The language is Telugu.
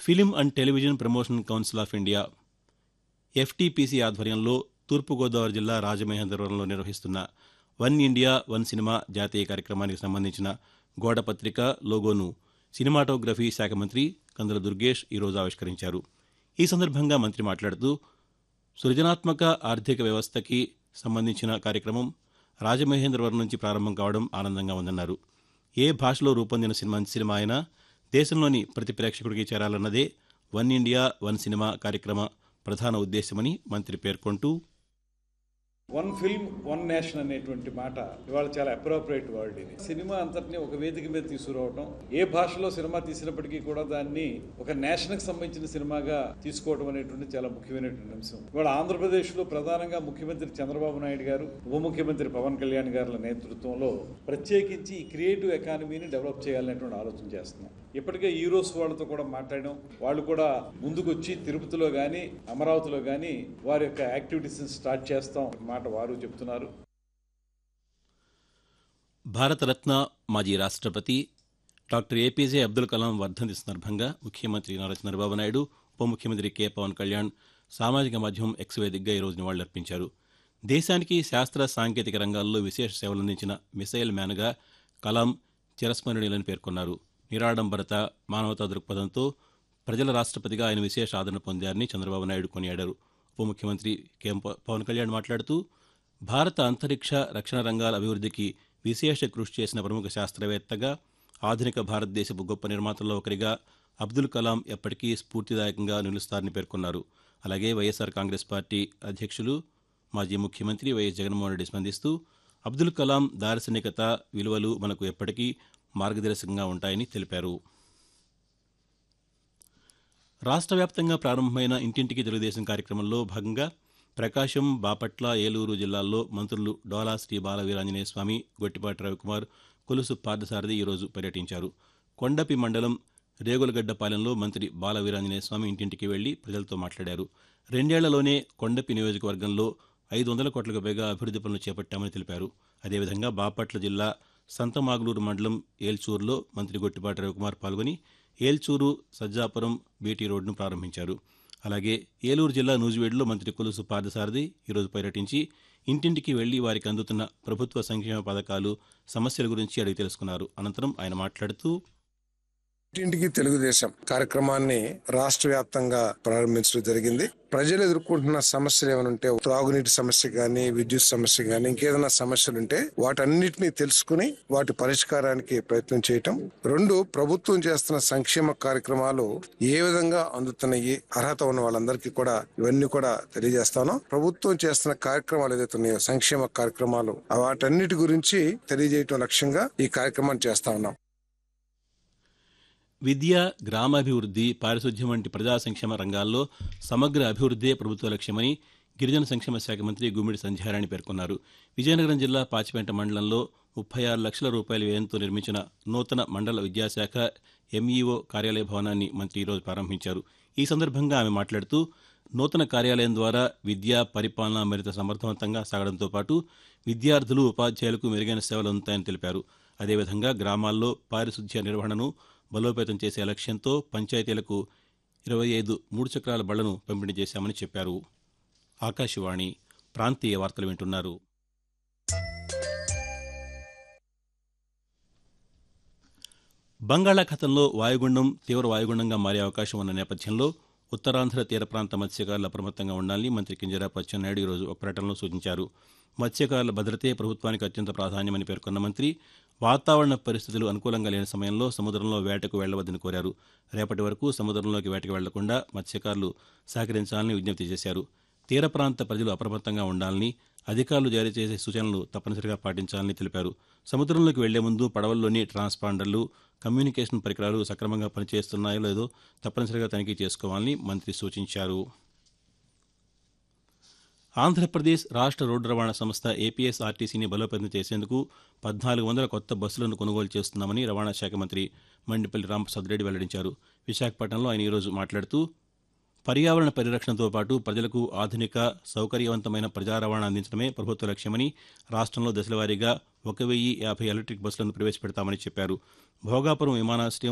film and television promotion council of India FTPC ఆధ్వర్యంలో తూర్పుగోదావరి జిల్లా రాజమహేంద్రవరంలో నిర్వహిస్తున్న వన్ ఇండియా వన్ సినిమా జాతీయ కార్యక్రమానికి సంబంధించిన గోడపత్రిక లోగోను సినిమాటోగ్రఫీ శాఖ మంత్రి కందుల దుర్గేష్ ఈరోజు ఆవిష్కరించారు ఈ సందర్భంగా మంత్రి మాట్లాడుతూ సృజనాత్మక ఆర్థిక వ్యవస్థకి సంబంధించిన కార్యక్రమం రాజమహేంద్రవరం నుంచి ప్రారంభం కావడం ఆనందంగా ఉందన్నారు ఏ భాషలో రూపొందిన సినిమా సినిమా అయినా దేశంలోని ప్రతి ప్రేక్షకుడికి చేరాలన్నదే వన్ ఇండియా వన్ సినిమా కార్యక్రమ ప్రధాన ఉద్దేశమని మంత్రి పేర్కొంటూ వన్ ఫిల్మ్ వన్ నేషన్ అనేటువంటి మాట ఇవాళ చాలా అప్రోప్రియేట్ వర్డ్ ఇది సినిమా అంతటిని ఒక వేదిక మీద తీసుకురావడం ఏ భాషలో సినిమా తీసినప్పటికీ కూడా దాన్ని ఒక నేషన్ కి సంబంధించిన సినిమాగా తీసుకోవడం అనేటువంటి చాలా ముఖ్యమైనటువంటి అంశం ఇవాళ ఆంధ్రప్రదేశ్ లో ప్రధానంగా ముఖ్యమంత్రి చంద్రబాబు నాయుడు గారు ఉప ముఖ్యమంత్రి పవన్ కళ్యాణ్ గారుల నేతృత్వంలో ప్రత్యేకించి ఈ క్రియేటివ్ ఎకానమీని డెవలప్ చేయాలనేటువంటి ఆలోచన చేస్తున్నాం ఇప్పటికే హీరోస్ వాళ్ళతో కూడా మాట్లాడడం వాళ్ళు కూడా ముందుకొచ్చి తిరుపతిలో కానీ అమరావతిలో కానీ వారి యొక్క యాక్టివిటీస్ని స్టార్ట్ చేస్తాం మాట వారు చెప్తున్నారు భారతరత్న మాజీ రాష్ట్రపతి డాక్టర్ ఏపీజే అబ్దుల్ కలాం వర్ధంతి సందర్భంగా ముఖ్యమంత్రి నారా చంద్రబాబు నాయుడు ఉప ముఖ్యమంత్రి కె పవన్ కళ్యాణ్ సామాజిక మాధ్యమం ఎక్స్ వేదికగా ఈరోజు నివాళులర్పించారు దేశానికి శాస్త్ర సాంకేతిక రంగాల్లో విశేష సేవలందించిన మిసైల్ మ్యాన్గా కలాం చిరస్మరణీయులని పేర్కొన్నారు నిరాడంబరత మానవతా దృక్పథంతో ప్రజల రాష్ట్రపతిగా ఆయన విశేష ఆదరణ పొందారని చంద్రబాబు నాయుడు కొనియాడారు ఉప ముఖ్యమంత్రి కె పవన్ కళ్యాణ్ మాట్లాడుతూ భారత అంతరిక్ష రక్షణ రంగాల అభివృద్ధికి విశేష కృషి చేసిన ప్రముఖ శాస్త్రవేత్తగా ఆధునిక భారతదేశపు గొప్ప నిర్మాతల్లో ఒకరిగా అబ్దుల్ కలాం ఎప్పటికీ స్ఫూర్తిదాయకంగా నిలుస్తారని పేర్కొన్నారు అలాగే వైఎస్ఆర్ కాంగ్రెస్ పార్టీ అధ్యక్షులు మాజీ ముఖ్యమంత్రి వైఎస్ జగన్మోహన్ రెడ్డి స్పందిస్తూ అబ్దుల్ కలాం దార్శనికత విలువలు మనకు ఎప్పటికీ మార్గదర్శకంగా ఉంటాయని తెలిపారు రాష్ట్ర వ్యాప్తంగా ప్రారంభమైన ఇంటింటికి తెలుగుదేశం కార్యక్రమంలో భాగంగా ప్రకాశం బాపట్ల ఏలూరు జిల్లాల్లో మంత్రులు డోలా శ్రీ బాలవీరాంజనేయ స్వామి గొట్టిపాటి రవికుమార్ కొలుసు పార్థసారథి ఈరోజు పర్యటించారు కొండపి మండలం రేగులగడ్డపాలెంలో మంత్రి బాలవీరాంజనేయ స్వామి ఇంటింటికి వెళ్లి ప్రజలతో మాట్లాడారు రెండేళ్లలోనే కొండపి నియోజకవర్గంలో ఐదు వందల కోట్లకు పైగా అభివృద్ది పనులు చేపట్టామని తెలిపారు అదేవిధంగా బాపట్ల జిల్లా సంతమాగులూరు మండలం ఏల్చూరులో మంత్రి గొట్టిపాటి రవికుమార్ పాల్గొని ఏల్చూరు సజ్జాపురం బీటీ రోడ్డును ప్రారంభించారు అలాగే ఏలూరు జిల్లా నూజివేడులో మంత్రి కొలుసు పార్థసారథి ఈరోజు పర్యటించి ఇంటింటికి వెళ్లి వారికి అందుతున్న ప్రభుత్వ సంక్షేమ పథకాలు సమస్యల గురించి అడిగి తెలుసుకున్నారు అనంతరం ఆయన మాట్లాడుతూ ఇంటింటికి తెలుగుదేశం కార్యక్రమాన్ని రాష్ట్ర వ్యాప్తంగా ప్రారంభించడం జరిగింది ప్రజలు ఎదుర్కొంటున్న సమస్యలు ఏమైనా ఉంటే త్రాగునీటి సమస్య గానీ విద్యుత్ సమస్య గానీ ఇంకేదైనా సమస్యలు ఉంటే వాటన్నిటిని తెలుసుకుని వాటి పరిష్కారానికి ప్రయత్నం చేయటం రెండు ప్రభుత్వం చేస్తున్న సంక్షేమ కార్యక్రమాలు ఏ విధంగా అందుతున్నాయి అర్హత ఉన్న వాళ్ళందరికీ కూడా ఇవన్నీ కూడా తెలియజేస్తాను ప్రభుత్వం చేస్తున్న కార్యక్రమాలు ఏదైతే ఉన్నాయో సంక్షేమ కార్యక్రమాలు వాటన్నిటి గురించి తెలియజేయటం లక్ష్యంగా ఈ కార్యక్రమాన్ని చేస్తా ఉన్నాం విద్య గ్రామాభివృద్ధి పారిశుధ్యం వంటి ప్రజా సంక్షేమ రంగాల్లో సమగ్ర అభివృద్దే ప్రభుత్వ లక్ష్యమని గిరిజన సంక్షేమ శాఖ మంత్రి గుమ్మిడి సంధ్యారాణి పేర్కొన్నారు విజయనగరం జిల్లా పాచిపేట మండలంలో ముప్పై ఆరు లక్షల రూపాయల వ్యయంతో నిర్మించిన నూతన మండల విద్యాశాఖ ఎంఈఓ కార్యాలయ భవనాన్ని మంత్రి ఈరోజు ప్రారంభించారు ఈ సందర్భంగా ఆమె మాట్లాడుతూ నూతన కార్యాలయం ద్వారా విద్యా పరిపాలన మరింత సమర్థవంతంగా సాగడంతో పాటు విద్యార్థులు ఉపాధ్యాయులకు మెరుగైన సేవలు అందుతాయని తెలిపారు అదేవిధంగా గ్రామాల్లో పారిశుధ్య నిర్వహణను బలోపేతం చేసే లక్ష్యంతో పంచాయతీలకు ఇరవై ఐదు మూడు చక్రాల బళ్లను పంపిణీ చేశామని చెప్పారు ఆకాశవాణి ప్రాంతీయ వార్తలు వింటున్నారు బంగాళాఖాతంలో వాయుగుండం తీవ్ర వాయుగుండంగా మారే అవకాశం ఉన్న నేపథ్యంలో ఉత్తరాంధ్ర తీర ప్రాంత మత్స్యకారులు అప్రమత్తంగా ఉండాలని మంత్రి కింజరాపు అచ్చెన్నాయుడు ఈరోజు ఒక ప్రకటనలో సూచించారు మత్స్యకారుల భద్రతే ప్రభుత్వానికి అత్యంత ప్రాధాన్యమని పేర్కొన్న మంత్రి వాతావరణ పరిస్థితులు అనుకూలంగా లేని సమయంలో సముద్రంలో వేటకు వెళ్లవద్దని కోరారు రేపటి వరకు సముద్రంలోకి వేటకు వెళ్లకుండా మత్స్యకారులు సహకరించాలని విజ్ఞప్తి చేశారు తీర ప్రాంత ప్రజలు అప్రమత్తంగా ఉండాలని అధికారులు జారీ చేసే సూచనలు తప్పనిసరిగా పాటించాలని తెలిపారు సముద్రంలోకి వెళ్లే ముందు పడవల్లోని ట్రాన్స్పాండర్లు కమ్యూనికేషన్ పరికరాలు సక్రమంగా పనిచేస్తున్నాయో లేదో తప్పనిసరిగా తనిఖీ చేసుకోవాలని మంత్రి సూచించారు ఆంధ్రప్రదేశ్ రాష్ట్ర రోడ్డు రవాణా సంస్థ ఏపీఎస్ ఆర్టీసీని బలోపేతం చేసేందుకు పద్నాలుగు వందల కొత్త బస్సులను కొనుగోలు చేస్తున్నామని రవాణా శాఖ మంత్రి మండిపల్లి రాంప్రసాద్ రెడ్డి వెల్లడించారు విశాఖపట్నంలో ఆయన ఈరోజు మాట్లాడుతూ పర్యావరణ పరిరక్షణతో పాటు ప్రజలకు ఆధునిక సౌకర్యవంతమైన ప్రజా రవాణా అందించడమే ప్రభుత్వ లక్ష్యమని రాష్ట్రంలో దశలవారీగా ఒక వెయ్యి యాభై ఎలక్ట్రిక్ బస్సులను ప్రవేశపెడతామని చెప్పారు భోగాపురం విమానాశ్రయం